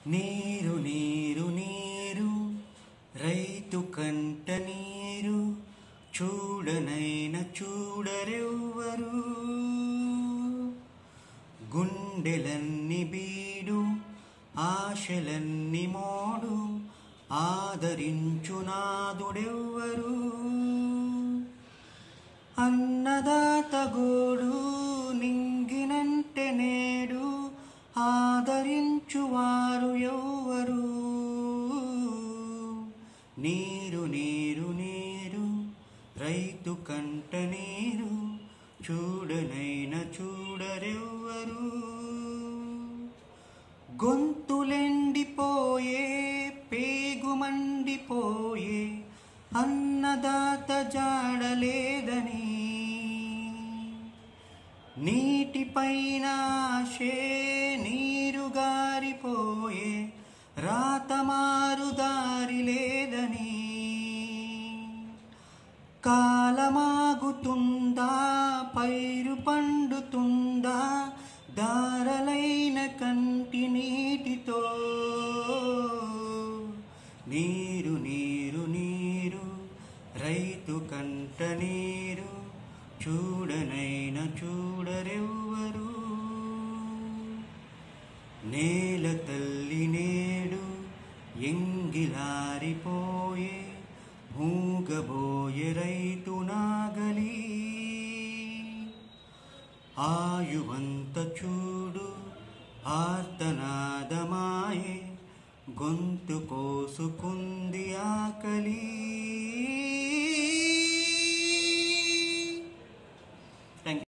నీరు నీరు నీరు రైతు కంట నీరు చూడనైన చూడరెవ్వరు గుండెలన్ని బీడు ఆశలన్ని మోడు ఆదరించునాదుడెవ్వరు అన్నదాత గోడు నింగినంటే నేడు ఆదరించువారు ఎవ్వరు నీరు నీరు నీరు రైతు కంట నీరు చూడనైన చూడరెవ్వరు గొంతులెండిపోయే పేగుమండిపోయే అన్నదాత జాడలేదని నీటిపైన ఆశే నీరు గారిపోయే రాతమారు దారి లేదని కాలమాగుతుందా పైరు పండుతుందా దారలైన కంటి నీటితో నీరు నీరు నీరు రైతు కంట నీరు చూడనైన చూడరెవ్వరు నేల తల్లి నేడు ఎంగిలారిపోయే మూగబోయే రైతు నాగలి ఆయువంత చూడు ఆర్తనాదమాయే గొంతు కోసుకుంది ఆకలి